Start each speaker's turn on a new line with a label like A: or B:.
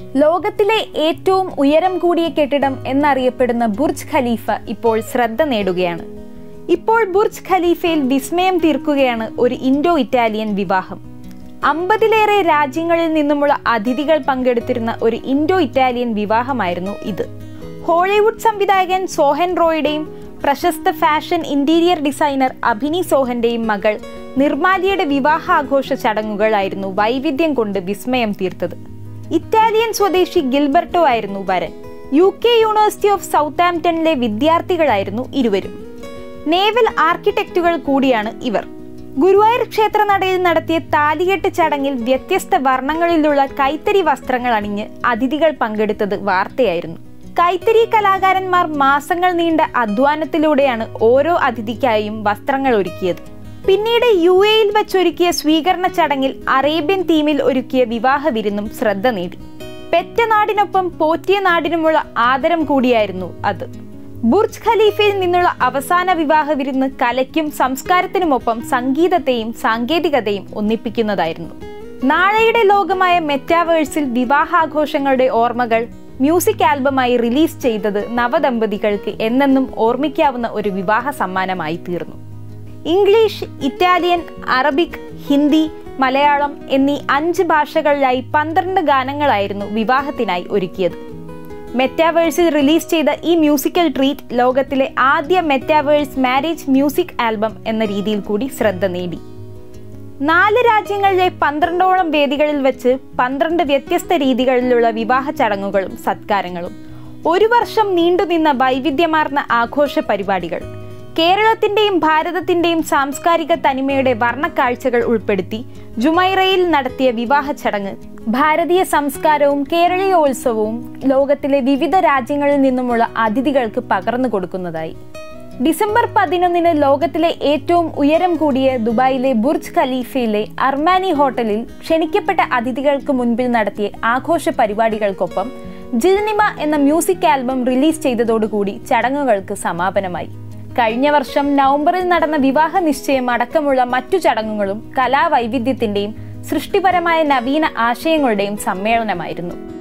A: ലോകത്തിലെ ഏറ്റവും ഉയരം കൂടിയ കെട്ടിടം എന്നറിയപ്പെടുന്ന ബുർജ് ഖലീഫ ഇപ്പോൾ ശ്രദ്ധ നേടുകയാണ് ഇപ്പോൾ ബുർജ് ഖലീഫയിൽ വിസ്മയം തീർക്കുകയാണ് ഒരു ഇൻഡോ ഇറ്റാലിയൻ വിവാഹം അമ്പതിലേറെ രാജ്യങ്ങളിൽ നിന്നുമുള്ള അതിഥികൾ പങ്കെടുത്തിരുന്ന ഒരു ഇൻഡോ ഇറ്റാലിയൻ വിവാഹമായിരുന്നു ഇത് ഹോളിവുഡ് സംവിധായകൻ സോഹൻ റോയുടെയും പ്രശസ്ത ഫാഷൻ ഇന്റീരിയർ ഡിസൈനർ അഭിനി സോഹന്റെയും മകൾ നിർമാലിയുടെ വിവാഹാഘോഷ ചടങ്ങുകളായിരുന്നു വൈവിധ്യം കൊണ്ട് വിസ്മയം തീർത്തത് ഇറ്റാലിയൻ സ്വദേശി ഗിൽബർട്ടോ ആയിരുന്നു വരൻ യു കെ യൂണിവേഴ്സിറ്റി ഓഫ് സൗത്ത് ആംപ്ടണിലെ വിദ്യാർത്ഥികളായിരുന്നു ഇരുവരും നേവൽ ആർക്കിടെക്റ്റുകൾ കൂടിയാണ് ഇവർ ഗുരുവായൂർ ക്ഷേത്രനടയിൽ നടത്തിയ താലികെട്ട് ചടങ്ങിൽ വ്യത്യസ്ത വർണ്ണങ്ങളിലുള്ള കൈത്തറി വസ്ത്രങ്ങൾ അണിഞ്ഞ് അതിഥികൾ പങ്കെടുത്തത് വാർത്തയായിരുന്നു കൈത്തറി കലാകാരന്മാർ മാസങ്ങൾ നീണ്ട അധ്വാനത്തിലൂടെയാണ് ഓരോ അതിഥിക്കായും വസ്ത്രങ്ങൾ ഒരുക്കിയത് പിന്നീട് യു എയിൽ വെച്ചൊരുക്കിയ സ്വീകരണ ചടങ്ങിൽ അറേബ്യൻ തീമിൽ ഒരുക്കിയ വിവാഹ വിരുന്നും ശ്രദ്ധ നേടി പെറ്റ നാടിനൊപ്പം പോറ്റിയ നാടിനുമുള്ള ആദരം കൂടിയായിരുന്നു അത് ബുർജ് ഖലീഫയിൽ നിന്നുള്ള അവസാന വിവാഹ വിരുന്ന് കലയ്ക്കും സംസ്കാരത്തിനുമൊപ്പം സംഗീതത്തെയും സാങ്കേതികതയും ഒന്നിപ്പിക്കുന്നതായിരുന്നു നാളെയുടെ ലോകമായ മെറ്റാവേഴ്സിൽ വിവാഹാഘോഷങ്ങളുടെ ഓർമ്മകൾ മ്യൂസിക് ആൽബമായി റിലീസ് ചെയ്തത് നവദമ്പതികൾക്ക് എന്നെന്നും ഓർമ്മിക്കാവുന്ന ഒരു വിവാഹ സമ്മാനമായി തീർന്നു English Italian Arabic Hindi Malayalam എന്നീ അഞ്ച് ഭാഷകളിലായി പന്ത്രണ്ട് ഗാനങ്ങളായിരുന്നു വിവാഹത്തിനായി ഒരുക്കിയത് മെറ്റാവേഴ്സിൽ റിലീസ് ചെയ്ത ഈ മ്യൂസിക്കൽ ട്രീറ്റ് ലോകത്തിലെ ആദ്യ മെറ്റാവേഴ്സ് മാരേജ് മ്യൂസിക് ആൽബം എന്ന രീതിയിൽ കൂടി ശ്രദ്ധ നേടി നാല് രാജ്യങ്ങളിലെ പന്ത്രണ്ടോളം വേദികളിൽ വെച്ച് പന്ത്രണ്ട് വ്യത്യസ്ത രീതികളിലുള്ള വിവാഹ ചടങ്ങുകളും സത്കാരങ്ങളും ഒരു വർഷം നീണ്ടുനിന്ന വൈവിധ്യമാർന്ന ആഘോഷ പരിപാടികൾ കേരളത്തിന്റെയും ഭാരതത്തിന്റെയും സാംസ്കാരിക തനിമയുടെ വർണ്ണക്കാഴ്ചകൾ ഉൾപ്പെടുത്തി ജുമൈറയിൽ നടത്തിയ വിവാഹ ചടങ്ങ് ഭാരതീയ സംസ്കാരവും കേരളീയോത്സവവും ലോകത്തിലെ വിവിധ രാജ്യങ്ങളിൽ നിന്നുമുള്ള അതിഥികൾക്ക് പകർന്നു കൊടുക്കുന്നതായി ഡിസംബർ പതിനൊന്നിന് ലോകത്തിലെ ഏറ്റവും ഉയരം കൂടിയ ദുബായിലെ ബുർജ് ഖലീഫയിലെ അർമാനി ഹോട്ടലിൽ ക്ഷണിക്കപ്പെട്ട അതിഥികൾക്ക് മുൻപിൽ നടത്തിയ ആഘോഷ പരിപാടികൾക്കൊപ്പം ജിൽനിമ എന്ന മ്യൂസിക് ആൽബം റിലീസ് ചെയ്തതോടുകൂടി ചടങ്ങുകൾക്ക് സമാപനമായി കഴിഞ്ഞ വർഷം നവംബറിൽ നടന്ന വിവാഹ നിശ്ചയം അടക്കമുള്ള മറ്റു ചടങ്ങുകളും കലാവൈവിധ്യത്തിന്റെയും സൃഷ്ടിപരമായ നവീന ആശയങ്ങളുടെയും സമ്മേളനമായിരുന്നു